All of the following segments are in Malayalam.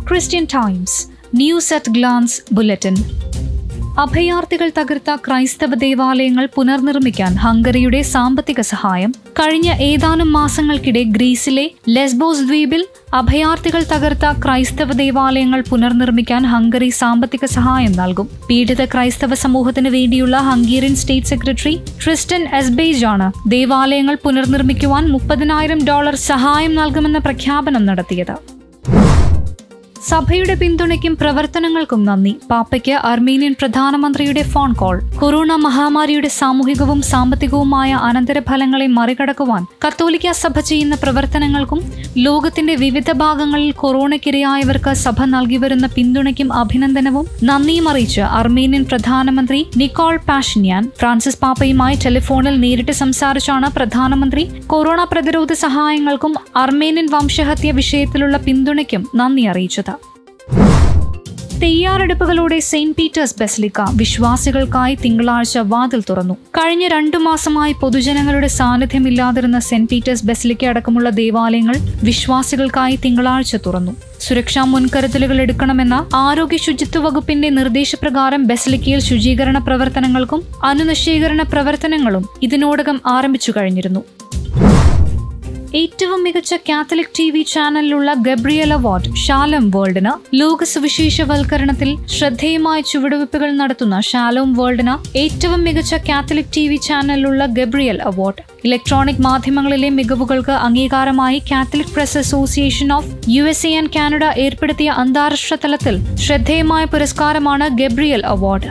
Christian Times news at glance bulletin അഭയാർത്ഥികൾ തകർത്ത ക്രൈസ്തവ ദേവാലയങ്ങൾ പുനർനിർമ്മിക്കാൻ ഹംഗറിയുടെ സാമ്പത്തിക സഹായം കഴിഞ്ഞ ഏതാനും മാസങ്ങൾക്കിടെ ഗ്രീസിലെ ലെസ്ബോസ് ദ്വീപിൽ അഭയാർത്ഥികൾ തകർത്ത ക്രൈസ്തവ ദേവാലയങ്ങൾ പുനർനിർമ്മിക്കാൻ ഹംഗറി സാമ്പത്തിക സഹായം നൽകും പീഡിത ക്രൈസ്തവ സമൂഹത്തിന് വേണ്ടിയുള്ള ഹംഗേറിയൻ സ്റ്റേറ്റ് സെക്രട്ടറി ട്രിസ്റ്റൻ എസ്ബേജാണ് ദേവാലയങ്ങൾ പുനർനിർമ്മിക്കുവാൻ മുപ്പതിനായിരം ഡോളർ സഹായം നൽകുമെന്ന പ്രഖ്യാപനം നടത്തിയത് സഭയുടെ പിന്തുണയ്ക്കും പ്രവർത്തനങ്ങൾക്കും നന്ദി പാപ്പയ്ക്ക് അർമീനിയൻ പ്രധാനമന്ത്രിയുടെ ഫോൺ കോൾ കൊറോണ മഹാമാരിയുടെ സാമൂഹികവും സാമ്പത്തികവുമായ അനന്തരഫലങ്ങളെ മറികടക്കുവാൻ കത്തോലിക്ക സഭ ചെയ്യുന്ന പ്രവർത്തനങ്ങൾക്കും ലോകത്തിന്റെ വിവിധ ഭാഗങ്ങളിൽ കൊറോണയ്ക്കിരയായവർക്ക് സഭ നൽകി വരുന്ന പിന്തുണയ്ക്കും അഭിനന്ദനവും നന്ദിയും അറിയിച്ച് അർമേനിയൻ പ്രധാനമന്ത്രി നിക്കോൾ പാഷിന്യാൻ ഫ്രാൻസിസ് പാപ്പയുമായി ടെലിഫോണിൽ നേരിട്ട് സംസാരിച്ചാണ് പ്രധാനമന്ത്രി കൊറോണ പ്രതിരോധ സഹായങ്ങൾക്കും അർമേനിയൻ വംശഹത്യ വിഷയത്തിലുള്ള പിന്തുണയ്ക്കും നന്ദി അറിയിച്ചത് തയ്യാറെടുപ്പുകളോടെ സെയിന്റ് പീറ്റേഴ്സ് ബെസ്ലിക്ക വിശ്വാസികൾക്കായി തിങ്കളാഴ്ച വാതിൽ തുറന്നു കഴിഞ്ഞ രണ്ടു മാസമായി പൊതുജനങ്ങളുടെ സാന്നിധ്യമില്ലാതിരുന്ന സെന്റ് പീറ്റേഴ്സ് ബെസ്ലിക്ക അടക്കമുള്ള ദേവാലയങ്ങൾ വിശ്വാസികൾക്കായി തിങ്കളാഴ്ച തുറന്നു സുരക്ഷാ മുൻകരുതലുകൾ എടുക്കണമെന്ന ആരോഗ്യ ശുചിത്വ വകുപ്പിന്റെ നിർദ്ദേശപ്രകാരം ബെസ്ലിക്കയിൽ ശുചീകരണ പ്രവർത്തനങ്ങൾക്കും അണുനശീകരണ പ്രവർത്തനങ്ങളും ഇതിനോടകം ആരംഭിച്ചു കഴിഞ്ഞിരുന്നു ഏറ്റവും മികച്ച കാത്തലിക് ടി വി ചാനലിലുള്ള ഗബ്രിയൽ അവാർഡ് ഷാലം വേൾഡിന് ലോക സുവിശേഷവൽക്കരണത്തിൽ ശ്രദ്ധേയമായ ചുവടുവയ്പ്പുകൾ നടത്തുന്ന ഷാലോം വേൾഡിന് ഏറ്റവും മികച്ച കാത്തലിക് ടി വി ചാനലിലുള്ള ഗബ്രിയൽ അവാർഡ് ഇലക്ട്രോണിക് മാധ്യമങ്ങളിലെ മികവുകൾക്ക് അംഗീകാരമായി Catholic press association of U S A and Canada ഏർപ്പെടുത്തിയ അന്താരാഷ്ട്ര തലത്തിൽ ശ്രദ്ധേയമായ പുരസ്കാരമാണ് ഗബ്രിയൽ അവാർഡ്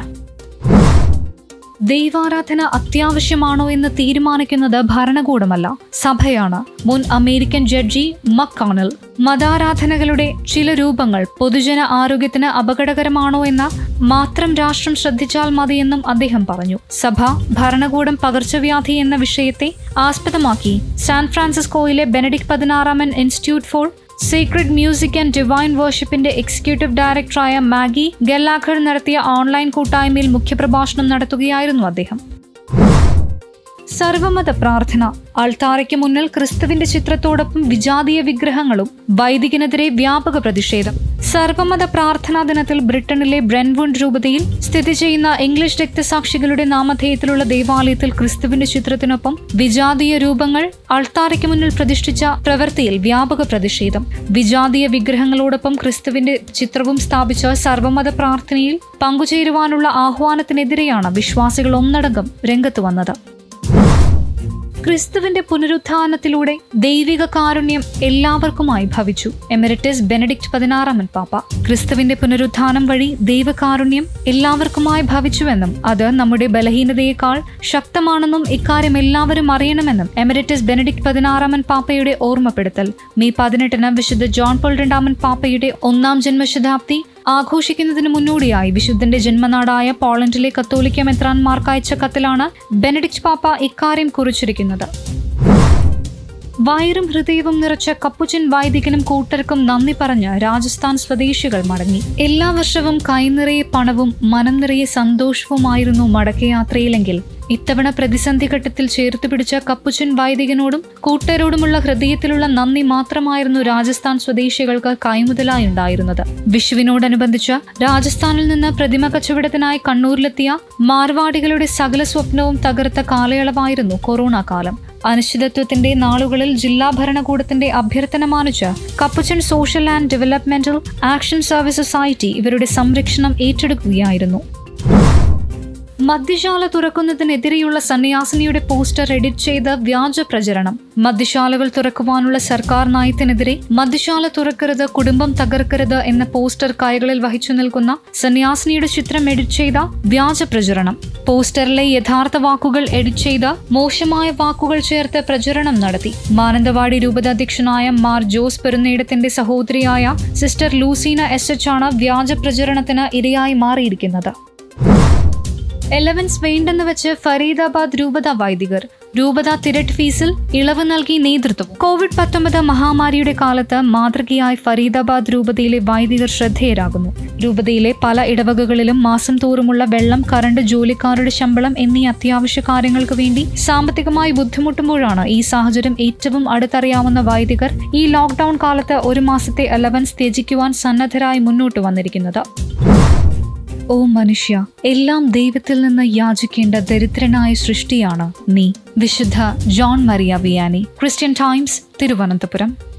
ദൈവാരാധന അത്യാവശ്യമാണോ എന്ന് തീരുമാനിക്കുന്നത് ഭരണകൂടമല്ല സഭയാണ് മുൻ അമേരിക്കൻ ജഡ്ജി മക്കോണൽ മതാരാധനകളുടെ ചില രൂപങ്ങൾ പൊതുജന ആരോഗ്യത്തിന് അപകടകരമാണോ എന്ന മാത്രം രാഷ്ട്രം ശ്രദ്ധിച്ചാൽ മതിയെന്നും അദ്ദേഹം പറഞ്ഞു സഭ ഭരണകൂടം പകർച്ചവ്യാധി എന്ന വിഷയത്തെ ആസ്പദമാക്കി സാൻ ഫ്രാൻസിസ്കോയിലെ ബെനഡിക് പതിനാറാമൻ institute for sacred music and divine വർഷിപ്പിന്റെ എക്സിക്യൂട്ടീവ് ഡയറക്ടറായ മാഗി ഗെല്ലാഖർ നടത്തിയ ഓൺലൈൻ കൂട്ടായ്മയിൽ മുഖ്യപ്രഭാഷണം നടത്തുകയായിരുന്നു അദ്ദേഹം സർവമത പ്രാർത്ഥന അൾത്താരയ്ക്ക് മുന്നിൽ ക്രിസ്തുവിന്റെ ചിത്രത്തോടൊപ്പം വിജാതീയ വിഗ്രഹങ്ങളും വൈദികനെതിരെ വ്യാപക പ്രതിഷേധം സർവമത പ്രാർത്ഥനാ ദിനത്തിൽ ബ്രിട്ടനിലെ ബ്രെൻവുഡ് രൂപതയിൽ സ്ഥിതി ചെയ്യുന്ന ഇംഗ്ലീഷ് രക്തസാക്ഷികളുടെ നാമധേയത്തിലുള്ള ദേവാലയത്തിൽ ക്രിസ്തുവിന്റെ ചിത്രത്തിനൊപ്പം വിജാതീയ രൂപങ്ങൾ അൾത്താരയ്ക്ക് മുന്നിൽ പ്രതിഷ്ഠിച്ച പ്രവൃത്തിയിൽ വ്യാപക പ്രതിഷേധം വിജാതീയ വിഗ്രഹങ്ങളോടൊപ്പം ക്രിസ്തുവിന്റെ ചിത്രവും സ്ഥാപിച്ച സർവമത പ്രാർത്ഥനയിൽ പങ്കുചേരുവാനുള്ള ആഹ്വാനത്തിനെതിരെയാണ് വിശ്വാസികൾ ഒന്നടങ്കം രംഗത്ത് വന്നത് ക്രിസ്തുവിന്റെ പുനരുത്ഥാനത്തിലൂടെ ദൈവിക കാരുണ്യം എല്ലാവർക്കുമായി ഭവിച്ചു എമിരറ്റസ് ബെനഡിക്ട് പതിനാറാമൻ പാപ്പ ക്രിസ്തുവിന്റെ പുനരുത്ഥാനം വഴി ദൈവകാരുണ്യം എല്ലാവർക്കുമായി ഭവിച്ചുവെന്നും അത് നമ്മുടെ ബലഹീനതയേക്കാൾ ശക്തമാണെന്നും ഇക്കാര്യം എല്ലാവരും അറിയണമെന്നും എമിരറ്റസ് ബെനഡിക്ട് പതിനാറാമൻ പാപ്പയുടെ ഓർമ്മപ്പെടുത്തൽ മെയ് പതിനെട്ടിന് വിശുദ്ധ ജോൺ പോൾ രണ്ടാമൻ പാപ്പയുടെ ഒന്നാം ജന്മശതാബ്ദി ആഘോഷിക്കുന്നതിന് മുന്നോടിയായി വിശുദ്ധന്റെ ജന്മനാടായ പോളണ്ടിലെ കത്തോലിക്ക മെത്രാൻമാർക്ക് അയച്ച കത്തിലാണ് ബെനഡിക്ട് പാപ്പ ഇക്കാര്യം കുറിച്ചിരിക്കുന്നത് വയറും ഹൃദയവും നിറച്ച കപ്പുച്ചൻ വൈദികനും കൂട്ടർക്കും നന്ദി പറഞ്ഞ് രാജസ്ഥാൻ സ്വദേശികൾ മടങ്ങി എല്ലാ വർഷവും കൈനിറയെ പണവും മനം നിറയെ സന്തോഷവുമായിരുന്നു മടക്കയാത്രയിലെങ്കിൽ ഇത്തവണ പ്രതിസന്ധി ഘട്ടത്തിൽ ചേർത്ത് പിടിച്ച കപ്പുച്ചൻ വൈദികനോടും കൂട്ടരോടുമുള്ള ഹൃദയത്തിലുള്ള നന്ദി മാത്രമായിരുന്നു രാജസ്ഥാൻ സ്വദേശികൾക്ക് കൈമുതലായി ഉണ്ടായിരുന്നത് വിഷുവിനോടനുബന്ധിച്ച് രാജസ്ഥാനിൽ നിന്ന് പ്രതിമ കച്ചവടത്തിനായി കണ്ണൂരിലെത്തിയ മാർവാടികളുടെ സകല സ്വപ്നവും തകർത്ത കാലയളവായിരുന്നു കൊറോണ കാലം അനിശ്ചിതത്വത്തിന്റെ നാളുകളിൽ ജില്ലാ ഭരണകൂടത്തിന്റെ അഭ്യർത്ഥന മാനിച്ച് Capuchin social and developmental action service society ഇവരുടെ സംരക്ഷണം ഏറ്റെടുക്കുകയായിരുന്നു മദ്യശാല തുറക്കുന്നതിനെതിരെയുള്ള സന്യാസിനിയുടെ പോസ്റ്റർ എഡിറ്റ് ചെയ്ത വ്യാജ പ്രചരണം മദ്യശാലകൾ തുറക്കുവാനുള്ള സർക്കാർ നയത്തിനെതിരെ മദ്യശാല തുറക്കരുത് കുടുംബം തകർക്കരുത് എന്ന പോസ്റ്റർ കൈകളിൽ വഹിച്ചു നിൽക്കുന്ന സന്യാസിനിയുടെ ചിത്രം എഡിറ്റ് ചെയ്ത വ്യാജ പ്രചരണം പോസ്റ്ററിലെ യഥാർത്ഥ വാക്കുകൾ എഡിറ്റ് ചെയ്ത് മോശമായ വാക്കുകൾ ചേർത്ത് പ്രചരണം നടത്തി മാനന്തവാടി രൂപതാധ്യക്ഷനായ മാർ ജോസ് പെരുന്നേടത്തിന്റെ സഹോദരിയായ സിസ്റ്റർ ലൂസീന എസ് എച്ച് ആണ് വ്യാജ പ്രചരണത്തിന് ഇരയായി മാറിയിരിക്കുന്നത് എലവൻസ് വേണ്ടെന്ന് വെച്ച് ഫരീദാബാദ് രൂപത വൈദികർ രൂപത തിരട്ട് ഫീസിൽ ഇളവ് നൽകി നേതൃത്വം കോവിഡ് പത്തൊമ്പത് മഹാമാരിയുടെ കാലത്ത് മാതൃകയായി ഫരീദാബാദ് രൂപതയിലെ വൈദികർ ശ്രദ്ധേയരാകുന്നു രൂപതയിലെ പല ഇടവകകളിലും മാസം തോറുമുള്ള വെള്ളം കറണ്ട് ജോലിക്കാരുടെ ശമ്പളം എന്നീ അത്യാവശ്യ കാര്യങ്ങൾക്ക് വേണ്ടി സാമ്പത്തികമായി ബുദ്ധിമുട്ടുമ്പോഴാണ് ഈ സാഹചര്യം ഏറ്റവും അടുത്തറിയാവുന്ന വൈദികർ ഈ ലോക്ക്ഡൌൺ കാലത്ത് ഒരു മാസത്തെ അലവൻസ് ത്യജിക്കുവാൻ സന്നദ്ധരായി മുന്നോട്ട് വന്നിരിക്കുന്നത് ഓ മനുഷ്യ എല്ലാം ദൈവത്തിൽ നിന്ന് യാചിക്കേണ്ട ദരിദ്രനായ സൃഷ്ടിയാണ് നീ വിശുദ്ധ John Maria Vianney Christian Times Thiruvananthapuram